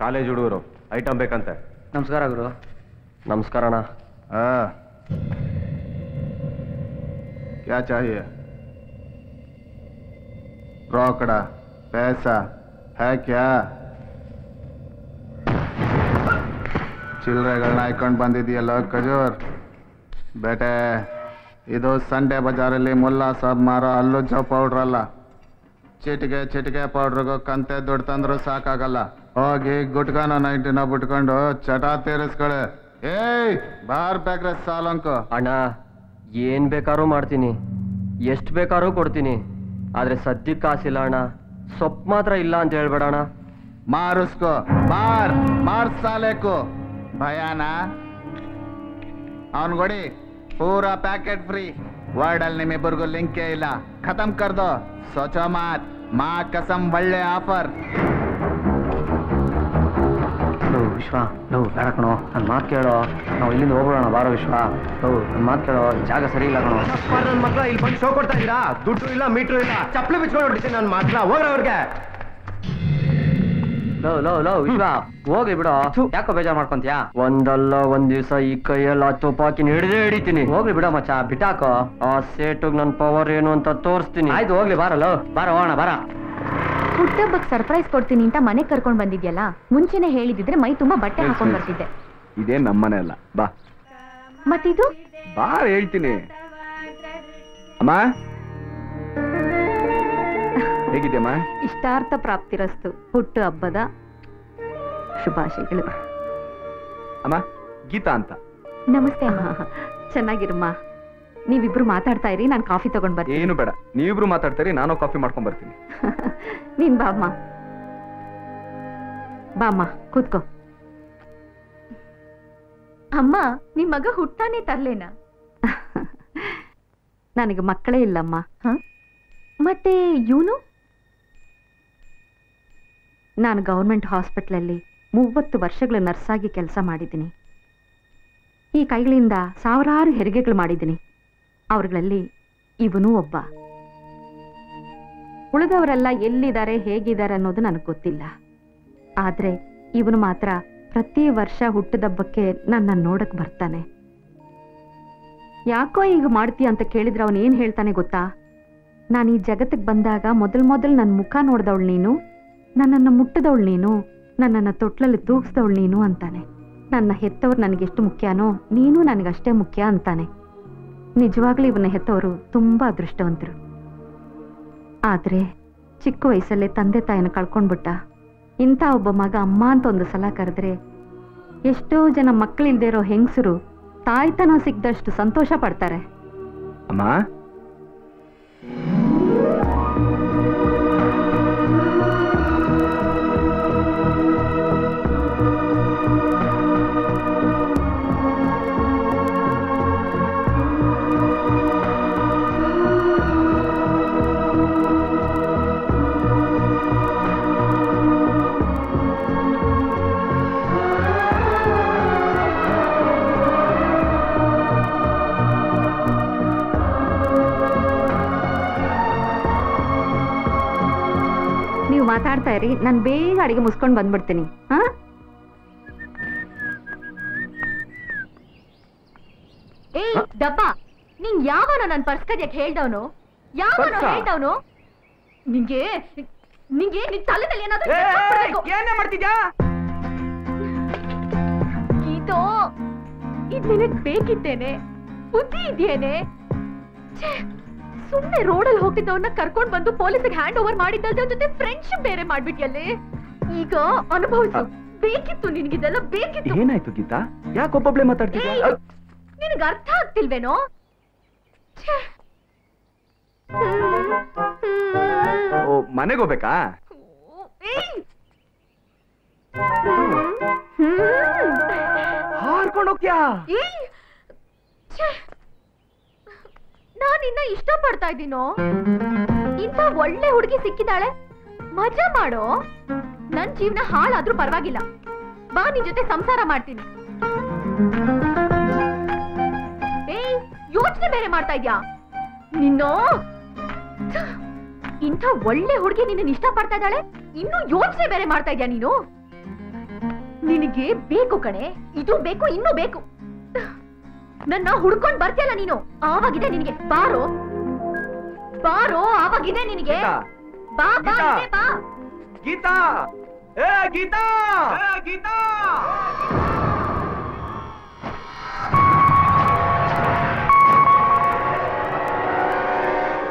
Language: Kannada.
ಕಾಲೇಜ್ ಹುಡುಗರು ಐಟಮ್ ಬೇಕಂತೆ ನಮಸ್ಕಾರ ಗುರು ನಮಸ್ಕಾರ ಅಣ್ಣ हाँ क्या चाहिए रोकड़ा पैसा है क्या ಚಿಲ್ಲರೆಗಳನ್ನ ಹಾಕೊಂಡು ಬಂದಿದೆಯಲ್ಲ ಖಜೂರ್ ಬೇಟೆ ಇದು ಸಂಡೆ ಬಜಾರಲ್ಲಿ ಮುಲ್ಲಾ ಸಾಬ್ ಮಾರೋ ಅಲ್ಲುಜ್ಜೋ ಪೌಡ್ರ್ ಅಲ್ಲ ಚಿಟಿಕೆ ಚಿಟಿಕೆ ಪೌಡ್ರಿಗೂ ಕಂತೆ ದುಡ್ಡು ತಂದ್ರು ಸಾಕಾಗಲ್ಲ ಹೋಗಿ ಗುಟ್ಕಾನ ನೈಂಟಿನ ಬಿಟ್ಕೊಂಡು ಚಟ ತೀರಿಸ್ಕೊಳ್ಳಿ ಏಯ್ ಬಾರ್ ಬೇಕ್ರೆ ಸಾಲಂಕು ಅಣ್ಣ ಏನ್ ಬೇಕಾದ್ರೂ ಮಾಡ್ತೀನಿ ಎಷ್ಟು ಬೇಕಾದ್ರೂ ಕೊಡ್ತೀನಿ ಆದ್ರೆ ಸದ್ಯಕ್ಕೆ ಕಾಸಿಲ್ಲ ಅಣ್ಣ ಸೊಪ್ಪು ಮಾತ್ರ ಇಲ್ಲ ಅಂತ ಹೇಳ್ಬೇಡ ಅಣ್ಣ ಮಾರುಸ್ಕೋ ಮಾರ್ ಮಾರ್ ಸಾಲೇಕು ಭಯಾನ ಅವನ್ ಕೊಡಿ ಪೂರಾ ಪ್ಯಾಕೆಟ್ ಫ್ರೀ ವರ್ಡ್ ಅಲ್ಲಿ ನಿಮ್ಮಿಬ್ಬರಿಗೂ ಲಿಂಕೇ ಇಲ್ಲ ಖತಮ್ ಕರ್ದೋ ಸೋಚೋ ಮಾತ್ ಮಾ ಕಸಂ ಒಳ್ಳೆ ಆಫರ್ ನಾವು ವಿಶ್ವ ನಾವು ಬೇಡ ಕಣೋ ನನ್ನ ಮಾತು ಕೇಳೋ ನಾವು ಇಲ್ಲಿಂದ ಹೋಗ್ಬಿಡೋಣ ಬಾರೋ ವಿಶ್ವ ನಾವು ನನ್ನ ಮಾತು ಕೇಳೋ ಈ ಜಾಗ ಸರಿ ಇಲ್ಲ ಕಣೋ ನನ್ನ ಮಕ್ಕಳ ಇಲ್ಲಿ ಬಂದು ಶೋ ಕೊಡ್ತಾ ಇದ್ದೀರಾ ದುಡ್ಡು ಇಲ್ಲ ಮೀಟ್ರು ಇಲ್ಲ ಚಪ್ಪಲಿ ಬಿಚ್ಕೊಂಡು ಹೊಡಿತೀನಿ ನನ್ನ ಮಾತ್ರ ಹೋಗ್ರ ಅವ್ರಿಗೆ ಲೋ ಲೋ ಲೋ ವಿಶ್ವ ಹೋಗ್ಲಿ ಬಿಡೋ ಯಾಕೋ ಬೇಜಾರು ಮಾಡ್ಕೊಂತೀಯಾ ಒಂದಲ್ಲ ಒಂದ್ ದಿವಸ ಈ ಕೈಯಲ್ಲಿ ಆ ತುಪಾಕಿನ ಹಿಡಿದೇ ಹಿಡಿತೀನಿ ಹೋಗ್ಲಿ ಬಿಡೋ ಮಚ್ಚ ಬಿಟ್ಟಾಕೋ ಆ ಸೇಟುಗ್ ನನ್ನ ಪವರ್ ಏನು ಅಂತ ತೋರಿಸ್ತೀನಿ ಆಯ್ತು ಹೋಗ್ಲಿ ಬಾರಲ್ಲೋ ಬಾರ ಹೋಗೋಣ ಬಾರ ಹುಟ್ಟಹಬ್ಬಕ್ಕೆ ಸರ್ಪ್ರೈಸ್ ಕೊಡ್ತೀನಿ ಅಂತ ಮನೆಗೆ ಕರ್ಕೊಂಡ್ ಬಂದಿದ್ಯಲ್ಲ ಮುಂಚೆನೆ ಹೇಳಿದಿದ್ರೆ ಮೈ ತುಂಬಾ ಬಟ್ಟೆ ಹಾಕೊಂಡ್ ಬರ್ತಿದ್ದೆ ಇದೇ ನಮ್ಮನೆ ಅಲ್ಲ ಬಾ ಮತ್ತಿದು ಬಾ ಹೇಳ್ತೀನಿ ಅಮ್ಮ ಹೇಗಿದೆಯಮ್ಮ ಇಷ್ಟಾರ್ಥ ಪ್ರಾಪ್ತಿರಸ್ತು ಹುಟ್ಟು ಹಬ್ಬದ ಶುಭಾಶಯಗಳು ಅಮ್ಮ ಗೀತಾ ಅಂತ ನಮಸ್ತೆ ಅಮ್ಮ ಚೆನ್ನಾಗಿರಮ್ಮ ನೀವಿಬ್ರು ಮಾತಾಡ್ತಾ ಇರಿ ನಾನು ಕಾಫಿ ತಗೊಂಡ್ ಬರ್ತೀನಿ ಏನು ಬೇಡ ನೀವಿಬ್ರು ಮಾತಾಡ್ತೀರಿ ನಾನು ಕಾಫಿ ಮಾಡ್ಕೊಂಡ್ ಬರ್ತೀನಿ ನೀನ್ ಬಾಮ್ಮ ಬಾಮ್ಮ ಕೂತ್ಕೋ ಅಮ್ಮ ನಿಮ್ ಮಗ ಹುಟ್ಟಾನೆ ತರ್ಲೇನಾ ನನಗೆ ಮಕ್ಕಳೇ ಇಲ್ಲಮ್ಮ ಮತ್ತೆ ಇವನು ನಾನು ಗೌರ್ಮೆಂಟ್ ಹಾಸ್ಪಿಟ್ಲಲ್ಲಿ ಮೂವತ್ತು ವರ್ಷಗಳ ನರ್ಸಾಗಿ ಕೆಲಸ ಮಾಡಿದ್ದೀನಿ ಈ ಕೈಗಳಿಂದ ಸಾವಿರಾರು ಹೆರಿಗೆಗಳು ಮಾಡಿದ್ದೀನಿ ಅವ್ರುಗಳಲ್ಲಿ ಇವನು ಒಬ್ಬ ಉಳಿದವರೆಲ್ಲ ಎಲ್ಲಿದ್ದಾರೆ ಹೇಗಿದ್ದಾರೆ ಅನ್ನೋದು ನನಗೆ ಗೊತ್ತಿಲ್ಲ ಆದ್ರೆ ಇವನು ಮಾತ್ರ ಪ್ರತಿ ವರ್ಷ ಹುಟ್ಟದಬ್ಬಕ್ಕೆ ನನ್ನ ನೋಡಕ್ ಬರ್ತಾನೆ ಯಾಕೋ ಈಗ ಮಾಡ್ತೀಯ ಅಂತ ಕೇಳಿದ್ರೆ ಅವನು ಏನ್ ಹೇಳ್ತಾನೆ ಗೊತ್ತಾ ನಾನು ಈ ಜಗತ್ತಿಗೆ ಬಂದಾಗ ಮೊದಲ್ ಮೊದಲು ನನ್ನ ಮುಖ ನೋಡ್ದವಳು ನೀನು ನನ್ನನ್ನು ಮುಟ್ಟದವಳು ನೀನು ನನ್ನನ್ನು ತೊಟ್ಲಲ್ಲಿ ತೂಗಿಸ್ದವಳು ನೀನು ಅಂತಾನೆ ನನ್ನ ಹೆತ್ತವ್ರು ನನಗೆಷ್ಟು ಮುಖ್ಯನೋ ನೀನು ನನಗಷ್ಟೇ ಮುಖ್ಯ ಅಂತಾನೆ ನಿಜವಾಗ್ಲೂ ಇವನ ಹೆತ್ತವರು ತುಂಬಾ ಅದೃಷ್ಟವಂತರು ಆದ್ರೆ ಚಿಕ್ಕ ವಯಸ್ಸಲ್ಲೇ ತಂದೆ ತಾಯಿನ ಕಳ್ಕೊಂಡ್ಬಿಟ್ಟ ಇಂಥ ಒಬ್ಬ ಮಗ ಅಮ್ಮ ಅಂತ ಒಂದು ಸಲ ಕರೆದ್ರೆ ಎಷ್ಟೋ ಜನ ಮಕ್ಕಳಿಲ್ದೇ ಇರೋ ಹೆಂಗಸರು ತಾಯ್ತನ ಸಿಕ್ದಷ್ಟು ಸಂತೋಷ ಪಡ್ತಾರೆ ಅಮ್ಮ ನೀವು ಮಾತಾಡ್ತಾ ಇರಿ ನಾನು ಬೇಗ ಅಡಿಗೆ ಮುಸ್ಕೊಂಡು ಬಂದ್ಬಿಡ್ತೀನಿ ಹಾ ಏಯ್ ದಪ್ಪ ನೀನ್ ಯಾವನೋ ನನ್ ಪರ್ಸ್ ಕದಿಯಕ್ ಹೇಳ್ದವನು ಯಾವನೋ ಪರ್ಸ? ಹೇಳ್ದವನು ನಿಂಗೆ ನಿಂಗೆ ನಿನ್ ತಲೆನಲ್ಲಿ ಏನಾದ್ರೂ ಹಾಕ್ಬಿಡ್ಬೇಕು. ಏನೇ ಮಾಡ್ತಿದ್ಯಾ ಗೀತೋ ಇದ್ ನಿನಗ್ ಬೇಕಿತ್ತೇನೆ ಬುದ್ಧಿ ಇದೆಯೇನೆ ಸುಮ್ನೆ ರೋಡಲ್ಲಿ ಹೋಗ್ತಿದ್ದವನ್ನ ಕರ್ಕೊಂಡ್ ಬಂದು ಪೊಲೀಸಿಗೆ ಹ್ಯಾಂಡ್ ಓವರ್ ಮಾಡಿದ್ದಲ್ದೆ ಅವ್ನ್ ಜೊತೆ ಫ್ರೆಂಡ್ಶಿಪ್ ಬೇರೆ ಮಾಡ್ಬಿಟ್ಯಲ್ಲೇ ಈಗ ಅನುಭವಿಸು ಬೇಕಿತ್ತು ನಿನ್ಗಿದೆಲ್ಲ ಬೇಕಿತ್ತು ಏನಾಯ್ತು ಗೀತಾ ಯಾಕೊಬ್ಬೊಬ್ಳೆ ಮಾತಾಡ್ತಿದ್ಯಾ ಏಯ್, ನಿನಗ್ ಅರ್ಥ ಆಗ್ತಿಲ್ವೇನೋ ಛೆ. ಓ ಮನೆಗೆ ಹೋಗ್ಬೇಕಾ ಏಯ್. ಹ್ಮ್. ಹಾರ್ಕೊಂಡು ಹೋಗ್ತೀಯಾ ಏಯ್! ಛೆ! ನಾನಿನ್ನ ಇಷ್ಟಪಡ್ತಾ ಇದ್ದೀನೋ ಇಂಥ ಒಳ್ಳೆ ಹುಡುಗಿ ಸಿಕ್ಕಿದಾಳೆ ಮಜಾ ಮಾಡೋ ನನ್ ಜೀವನ ಹಾಳಾದ್ರೂ ಪರವಾಗಿಲ್ಲ ಬಾ ನಿನ್ ಜೊತೆ ಸಂಸಾರ ಮಾಡ್ತೀನಿ ಏಯ್ ಯೋಚನೆ ಬೇರೆ ಮಾಡ್ತಾ ಇದ್ಯಾ ನಿನ್ನೋ ಛ! ಇಂಥ ಒಳ್ಳೆ ಹುಡುಗಿ ನಿನ್ನ ಇಷ್ಟಪಡ್ತಾ ಇದ್ದಾಳೆ ಇನ್ನು ಯೋಚನೆ ಬೇರೆ ಮಾಡ್ತಾ ಇದ್ಯಾ ನೀನು ನಿನಗೆ ಬೇಕು ಕಣೆ ಇದು ಬೇಕು ಇನ್ನೂ ಬೇಕು ನನ್ನ ಹುಡ್ಕೊಂಡ್ ಬರ್ತಿಯಲ್ಲ ನೀನು ಆವಾಗಿದೆ ನಿನಗೆ ಬಾರೋ ಬಾರೋ ಆವಾಗಿದೆ ನಿನಗೆ ಬಾ ಬಾ ಗೀತಾ! ಇಲ್ಲೇ ಬಾ ಗೀತಾ ಏ ಗೀತಾ ಏ ಗೀತಾ